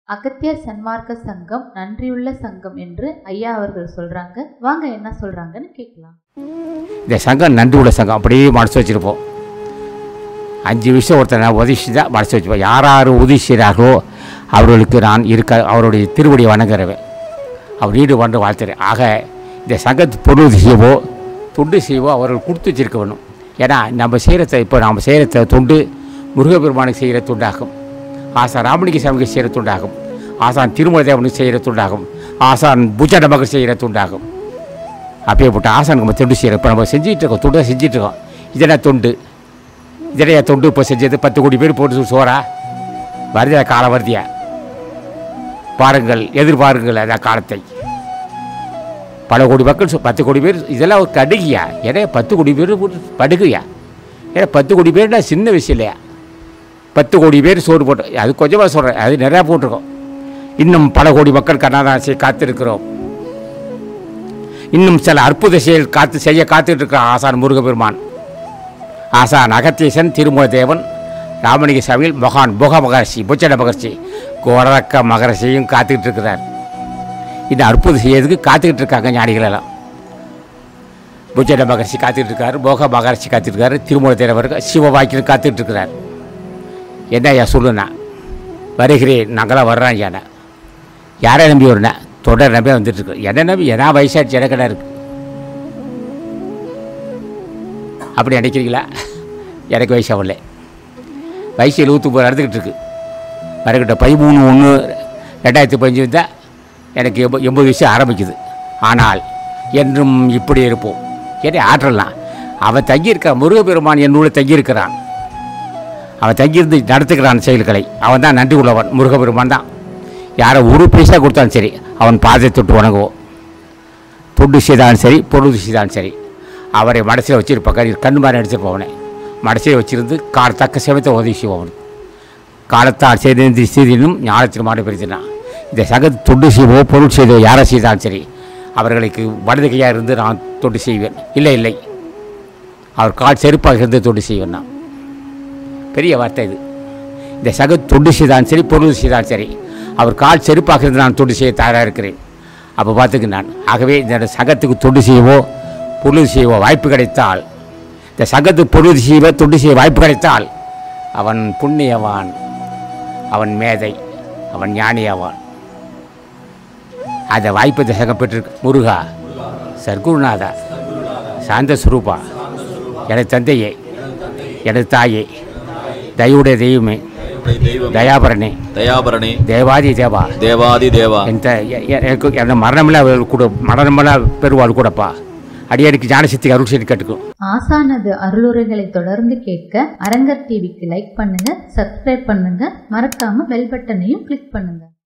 அகத்திய சன்மார்க்க சங்கம் நன்றியுள்ள சங்கம் என்று ஐயா அவர்கள் சொல்றாங்க வாங்க என்ன சொல்றாங்கன்னு கேட்கலாம் இந்த சங்கம் நன்றி உள்ள சங்கம் அப்படியே மனசு வச்சுருப்போம் அஞ்சு விஷயம் ஒருத்தர் நான் உதவி தான் மனசு வச்சுப்போம் யார் யார் உதவி செய்கிறார்களோ அவர்களுக்கு நான் இருக்க அவருடைய திருவடி வணங்குறவன் அவர் வீடு வந்து வாழ்த்துறேன் ஆக இந்த சங்கத்து பொருள் செய்யவோ தொண்டு செய்யவோ அவர்கள் கொடுத்து வச்சிருக்க வேணும் ஏன்னா நம்ம செய்கிற இப்போ நம்ம செய்கிற தொண்டு முருகப்பெருமானுக்கு செய்கிற தொண்டாகும் ஆசான் ராமலிங்க சாமிக்கு செய்கிற தொண்டாகும் ஆசான் திருமல தேவனுக்கு செய்கிற தொண்டாகும் ஆசான் பூஜா நமக்கு செய்கிற தொண்டாகும் அப்பேற்பட்ட ஆசானுக்கு நம்ம தொண்டு செய்கிறோம் இப்போ நம்ம செஞ்சுட்டு இருக்கோம் தொண்டு செஞ்சுட்டு இருக்கோம் இதெல்லாம் தொண்டு இதனையா தொண்டு இப்போ செஞ்சது பத்து கோடி பேர் போட்டு சோறா வருதியா காலம் வருதியா பாருங்கள் எதிர்பாருங்கள் அந்த காலத்தை பல கோடி மக்கள் சொ- பத்து கோடி பேர் இதெல்லாம் ஒரு கடுகியா ஏன்னா பத்து கோடி பேர் போட்டு படுகுயா ஏன்னா பத்து கோடி பேர்னா சின்ன விஷயம் இல்லையா பத்து கோடி பேர் சோறு போட்டு அது கொஞ்சமாக சொல்கிறேன் அது நிறையா போட்டிருக்கோம் இன்னும் பல கோடி மக்கள் கண்ணாதாசியை காத்திருக்கிறோம் இன்னும் சில அற்புத செயல் காத்து செய்ய காத்துட்டு இருக்கிற ஆசான் முருகப்பெருமான் ஆசான் அகத்தீசன் திருமூல தேவன் ராமலிங்க சாமியில் மகான் புக மகர்ஷி புச்சட மகர்ஷி கோரக்க மகர்ஷியும் காத்துக்கிட்டு இருக்கிறார் இந்த அற்புதம் செய்யறதுக்கு காத்துக்கிட்டு இருக்காங்க ஞானிகள் எல்லாம் புச்சட மகர்ஷி காத்துக்கிட்டு இருக்காரு போக மகர்ஷி காத்துட்டு இருக்காரு திருமூல தேவர் சிவவாக்கியம் காத்துக்கிட்டு இருக்கிறார் என்ன ஐயா சொல்லுண்ணா வருகிறேன் நாங்களாம் வர்றோம் ஐயா யாரை நம்பி வரணும் தொடர் நம்பி வந்துட்டு இருக்கு என்ன நம்பி எதா வயசாச்சு எனக்கடா இருக்கு அப்படி நினைக்கிறீங்களா எனக்கு வயசு ஆகல வயசு எழுபத்தொம்பது நடந்துக்கிட்டு இருக்கு வரக்கிட்ட பதிமூணு ஒன்று ரெண்டாயிரத்தி பதினஞ்சு தான் எனக்கு எண்ப எண்பது வயசு ஆரம்பிக்குது ஆனால் என்றும் இப்படி இருப்போம் ஏன்னா ஆற்றலாம் அவன் தங்கியிருக்கான் முருகப்பெருமான் என்னுள்ள தங்கியிருக்கிறான் அவன் தங்கியிருந்து நடத்துகிறான் செயல்களை அவன் தான் நன்றி உள்ளவன் முருகப்பெருமான் தான் யாரை ஒரு பைசா கொடுத்தாலும் சரி அவன் பாதத்தை தொட்டு வணங்குவோம் தொண்டு செய்தாலும் சரி பொருள் செய்தாலும் சரி அவரை மனசில் வச்சிருப்பாங்க கண்ணு மாதிரி அடிச்சிருப்போம் அவனை மனசில் வச்சிருந்து கால தக்க சமயத்தை உதவி செய்வோம் அவனுக்கு காலத்தால் செய்து செய்தினும் ஞானத்தில் மாடு பெருத்தினான் இந்த சகத்து தொண்டு செய்வோ பொருள் செய்தோ யாரை செய்தாலும் சரி அவர்களுக்கு வலது கையாக இருந்து நான் தொண்டு செய்வேன் இல்லை இல்லை அவர் கால் செருப்பாக இருந்து தொண்டு செய்வேன் நான் பெரிய வார்த்தை இது இந்த சக தொண்டு செய்தாலும் சரி பொருள் செய்தாலும் சரி அவர் கால் செருப்பாக இருந்து நான் தொண்டு செய்ய தயாராக இருக்கிறேன் அப்போ பார்த்துக்கு நான் ஆகவே இந்த சங்கத்துக்கு தொண்டு செய்யவோ பொருள் செய்யவோ வாய்ப்பு கிடைத்தால் இந்த சங்கத்து பொருள் செய்வ தொண்டு செய்ய வாய்ப்பு கிடைத்தால் அவன் புண்ணியவான் அவன் மேதை அவன் ஞானியாவான் அந்த வாய்ப்பு இந்த சங்கம் பெற்றிருக்கு முருகா சர்க்குருநாதா சாந்த சுரூபா எனது தந்தையே எனது தாயே தயவுடைய தெய்வமே தெய்வம் தயாபரனே தயாபரணி தேவாதி தேவா தேவாதி தேவா என் த- எ- எ- எனக்கு என்ன மரணமில்லா கூட மரணமில்லா பெருவாள் கூடப்பா அடியனுக்கு ஞானசக்தி அருள் செய்து கேட்டுக்கும் ஆசானது அருளுரைகளை தொடர்ந்து கேட்க அரங்கர் டிவிக்கு லைக் பண்ணுங்க சப்ஸ்கிரைப் பண்ணுங்க மறக்காம பெல் பட்டனையும் கிளிக் பண்ணுங்க